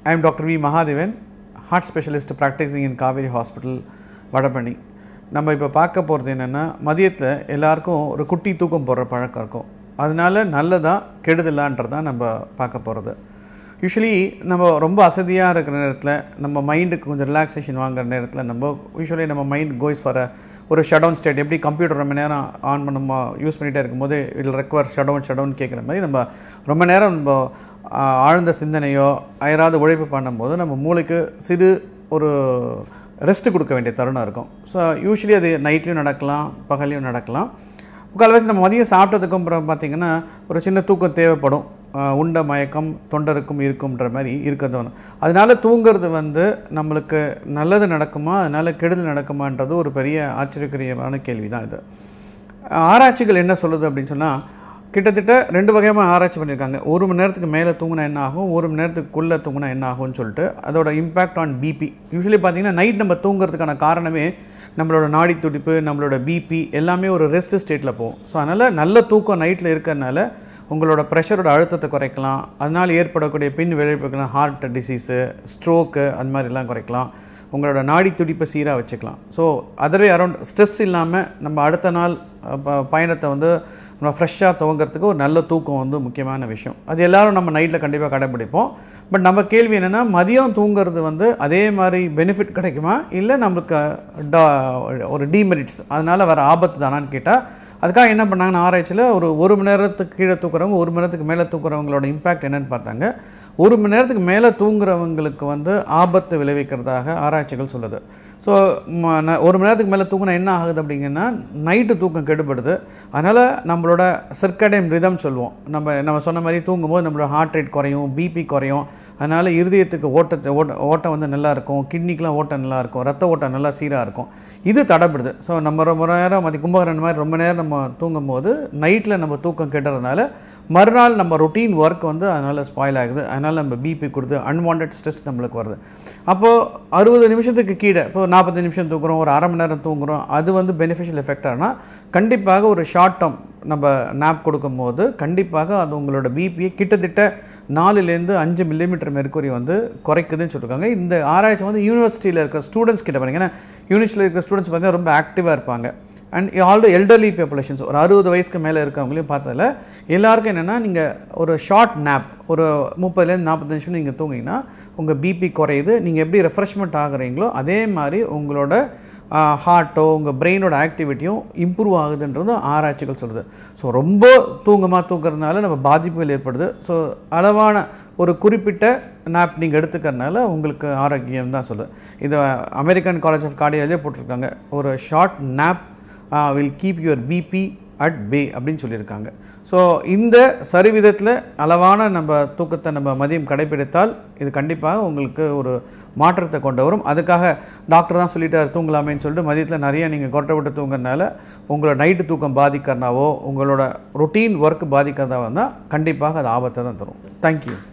I am Dr. V. Mahadevan, heart specialist practicing in Kaveri Hospital, Vadapalani நம்ம இப்போ பார்க்க போகிறது என்னென்னா மதியத்தில் எல்லாருக்கும் ஒரு குட்டி தூக்கம் போடுற பழக்கம் இருக்கும் அதனால நல்லதா கெடுதலான்றது தான் நம்ம பார்க்க போகிறது யூஸ்வலி நம்ம ரொம்ப அசதியாக இருக்கிற நேரத்தில் நம்ம மைண்டுக்கு கொஞ்சம் ரிலாக்ஸேஷன் வாங்குற நேரத்தில் நம்ம யூஸ்வலி நம்ம மைண்ட் கோய்ஸ் ஃபார் ஒரு ஷட் டவுன் ஸ்டேட் எப்படி கம்ப்யூட்டர் ரொம்ப நேரம் ஆன் பண்ண யூஸ் பண்ணிகிட்டே இருக்கும்போது இதில் require shut down shut down கேட்குற மாதிரி நம்ம ரொம்ப நேரம் நம்ம ஆ, ஆழ்ந்த சிந்தனையோ அயராத உழைப்பு பண்ணும்போது நம்ம மூளைக்கு சிறு ஒரு ரெஸ்ட் கொடுக்க வேண்டிய தருணம் இருக்கும் ஸோ யூஸ்வலி அது நைட்லேயும் நடக்கலாம் பகல்லையும் நடக்கலாம் முக்கால்வாசி நம்ம மதியம் சாப்பிட்டதுக்கு அப்புறம் பார்த்திங்கன்னா ஒரு சின்ன தூக்கம் தேவைப்படும் ஆஹ் உண்ட மயக்கம் தொண்டருக்கும் இருக்கும்ன்ற மாதிரி இருக்க தோணும் அதனால தூங்குறது வந்து நம்மளுக்கு நல்லது நடக்குமா அதனால கெடுதல் நடக்குமான்றது ஒரு பெரிய ஆச்சரியக்குரியமான கேள்வி தான் இது ஆராய்ச்சிகள் என்ன சொல்லுது அப்படின்னு சொன்னால் கிட்டத்தட்ட ரெண்டு வகையான ஆராய்ச்சி பண்ணியிருக்காங்க ஒரு மணி நேரத்துக்கு மேலே தூங்கினா என்ன ஆகும் ஒரு மணி நேரத்துக்குள்ளே தூங்கினா என்ன ஆகும்னு சொல்லிட்டு அதோட இம்பேக்ட் ஆன் பிபி யூஸ்வலி பார்த்தீங்கன்னா நைட் நம்ம தூங்குறதுக்கான காரணமே நம்மளோட நாடி துடிப்பு நம்மளோட பிபி எல்லாமே ஒரு ரெஸ்ட் ஸ்டேட்டில் போகும் ஸோ அதனால் நல்ல தூக்கம் நைட்டில் இருக்கிறதுனால உங்களோட ப்ரெஷரோட அழுத்தத்தை குறைக்கலாம் அதனால் ஏற்படக்கூடிய பின் விளைவுகள் ஹார்ட் டிசீஸு ஸ்ட்ரோக்கு அந்த மாதிரிலாம் குறைக்கலாம் உங்களோட நாடி துடிப்பை சீராக வச்சுக்கலாம் ஸோ அதர்வே அரௌண்ட் ஸ்ட்ரெஸ் இல்லாமல் நம்ம அடுத்த நாள் அஹ், ப- பயணத்தை வந்து நம்ம ஃப்ரெஷ்ஷாக துவங்கிறதுக்கு ஒரு நல்ல தூக்கம் வந்து முக்கியமான விஷயம் அது எல்லாரும் நம்ம நைட்டில் கண்டிப்பாக கடைப்பிடிப்போம் பட் நம்ம கேள்வி என்னென்னா மதியம் தூங்குறது வந்து அதே மாதிரி பெனிஃபிட் கிடைக்குமா இல்லை நம்மளுக்கு டா- ஒரு டிமெரிட்ஸ் அதனால் வர ஆபத்து தானான்னு கேட்டால் அதுக்காக என்ன பண்ணாங்கன்னா ஆராய்ச்சியில் ஒரு ஒரு மணி நேரத்துக்கு கீழே தூக்குறவங்க ஒரு மணி நேரத்துக்கு மேலே தூக்குறவங்களோட இம்பேக்ட் என்னன்னு பார்த்தாங்க ஒரு மணி நேரத்துக்கு மேலே தூங்குறவங்களுக்கு வந்து ஆபத்து விளைவிக்கிறதாக ஆராய்ச்சிகள் சொல்லுது ஸோ ஒரு மணி நேரத்துக்கு மேலே தூங்கினா என்ன ஆகுது அப்படிங்கன்னா நைட்டு தூக்கம் கெடுபடுது அதனால் நம்மளோட சர்க்கடைம் ரிதம் சொல்லுவோம் நம்ம நம்ம சொன்ன மாதிரி தூங்கும்போது நம்மளோட ஹார்ட் ரேட் குறையும் பிபி குறையும் அதனால் இருதயத்துக்கு ஓட்டத்தை ஓட்ட ஓட்டம் வந்து நல்லா இருக்கும் கிட்னிக்கெலாம் ஓட்டம் நல்லா இருக்கும் ரத்த ஓட்டம் நல்லா சீராக இருக்கும் இது தடைப்படுது ஸோ நம்ம ரொம்ப நேரம் மதி கும்பகரன் மாதிரி ரொம்ப நேரம் நம்ம தூங்கும்போது நைட்டில் நம்ம தூக்கம் கெடுறதுனால மறுநாள் நம்ம ரொட்டீன் ஒர்க் வந்து அதனால் ஸ்பாயில் ஆகுது அதனால் நம்ம பிபி கொடுத்து அன்வான்ட் ஸ்ட்ரெஸ் நம்மளுக்கு வருது அப்போது அறுபது நிமிஷத்துக்கு கீழே இப்போ நாற்பது நிமிஷம் தூங்குறோம் ஒரு அரை மணி நேரம் தூங்குறோம் அது வந்து பெனிஃபிஷியல் எஃபெக்ட் ஆனால் கண்டிப்பாக ஒரு ஷார்ட் டேர்ம் நம்ம நாப் கொடுக்கும்போது கண்டிப்பாக அது உங்களோட பிபியை கிட்டத்தட்ட நாலுலேருந்து அஞ்சு மில்லிமீட்டர் மெர்க்குரி வந்து குறைக்குதுன்னு சொல்லியிருக்காங்க இந்த ஆராய்ச்சி வந்து யூனிவர்சிட்டியில் இருக்கிற ஸ்டூடெண்ட்ஸ் கிட்ட பாருங்க ஏன்னா யூனிவர்சிட்டியில் இருக்கிற ஸ்டூடெண்ட்ஸ் பார்த்தீங்கன்னா ரொம்ப ஆக்டிவாக இருப்பாங்க அண்ட் ஆல்டோ எல்டர்லி பாப்புலேஷன்ஸ் ஒரு அறுபது வயசுக்கு மேலே இருக்கவங்களையும் பார்த்ததில் எல்லாருக்கும் என்னென்னா நீங்கள் ஒரு ஷார்ட் நாப் ஒரு முப்பதுலேருந்து நாற்பது நிமிஷம் நீங்கள் தூங்கிங்கன்னா உங்கள் பிபி குறையுது நீங்கள் எப்படி ரெஃப்ரெஷ்மெண்ட் ஆகுறீங்களோ அதே மாதிரி உங்களோட ஹார்ட்டோ உங்கள் பிரெயினோட ஆக்டிவிட்டியும் இம்ப்ரூவ் ஆகுதுன்றது ஆராய்ச்சிகள் சொல்லுது ஸோ ரொம்ப தூங்கமாக தூங்குறதுனால நம்ம பாதிப்புகள் ஏற்படுது ஸோ அளவான ஒரு குறிப்பிட்ட நாப் நீங்கள் எடுத்துக்கறனால உங்களுக்கு ஆரோக்கியம் தான் சொல்லுது இது அமெரிக்கன் காலேஜ் ஆஃப் கார்டியாலஜியே போட்டிருக்காங்க ஒரு short nap will keep your BP at bay அப்படின்னு சொல்லியிருக்காங்க ஸோ இந்த சரிவிதத்தில் அளவான நம்ம தூக்கத்தை நம்ம மதியம் கடைபிடித்தால் இது கண்டிப்பாக உங்களுக்கு ஒரு மாற்றத்தை கொண்டு வரும் அதுக்காக டாக்டர் தான் சொல்லிட்டார் தூங்கலாமேன்னு சொல்லிட்டு மதியத்தில் நிறைய நீங்கள் கொட்டை விட்டு தூங்குறதுனால உங்களோட நைட்டு தூக்கம் பாதிக்கிறனாவோ உங்களோட ரொட்டீன் ஒர்க் பாதிக்கிறதா வந்தால் கண்டிப்பாக அது ஆபத்தை தான் தரும் தேங்க்யூ